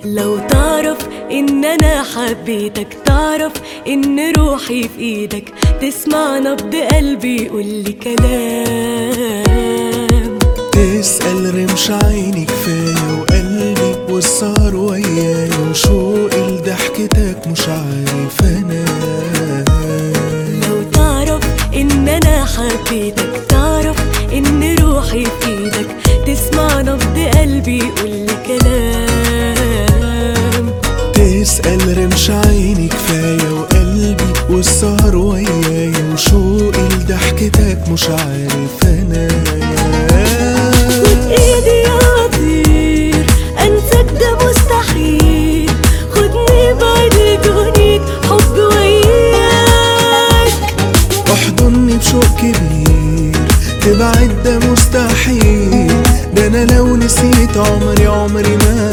لو تعرف ان انا حبيتك تعرف ان روحي في ايدك تسمع نبض قلبي يقولي كلام تسأل رمش عيني كفاية وقلبي والسهر وياي وشوقي لضحكتك مش عارف انام لو تعرف ان انا حبيتك تعرف ان روحي في ايدك تسمع نبض قلبي يقولي كلام تسأل رمش عيني كفاية وقلبي والسهر وياي وشوقي لضحكتك مش عارف انام ايدي اطير انساك ده مستحيل خدني بعد لدنيا حب وياك احضني بشوق كبير تبعد ده مستحيل ده انا لو نسيت عمري عمري ما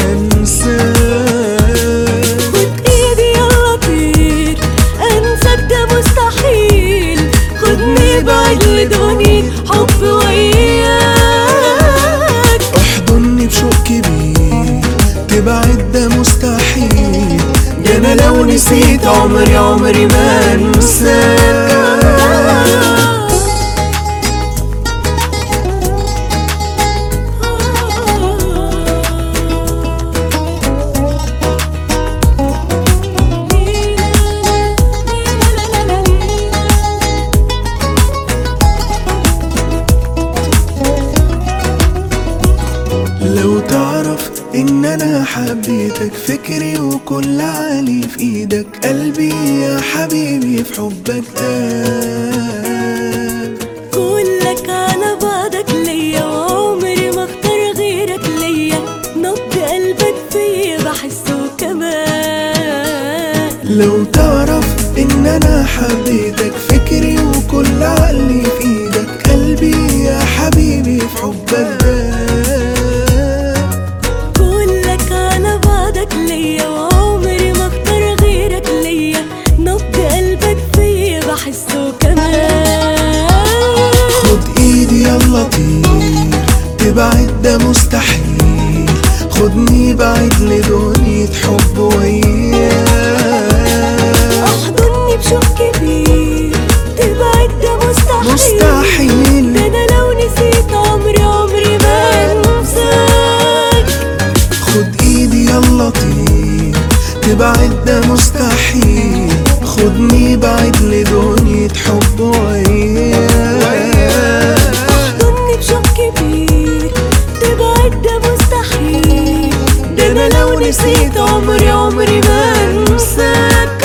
انساك خد ايدي يلا طير انساك ده مستحيل خدني بعد لدنيا حب وياك احضني بشوق كبير تبعد ده مستحيل ده انا لو نسيت عمري عمري ما انساك لو تعرف ان انا حبيتك فكري وكل عالي في ايدك قلبي يا حبيبي في حبك داب كلك على بعضك ليا وعمري ما اختار غيرك ليا نبض قلبك فيا بحسه كمان لو تعرف ان انا حبيتك فكري وكل عقلي في ايدك قلبي يا حبيبي في حبك داب كلك على بعضك ليا وعمري ما اختار غيرك ليا نبض قلبك فيا بحسه كمان خد ايدي يلا طير تبعد ده مستحيل خدني بعيد لدنيا حب وياك احضني بشوق كبير تبعد ده مستحيل مستحيل ده انا لو نسيت عمري عمري ما انساك خد ايدي يلا طير تبعد ده مستحيل خدني بعيد لدنيا حب وياك احضني بشوق كبير تبعد ده مستحيل ده انا لو نسيت عمري عمري ما انساك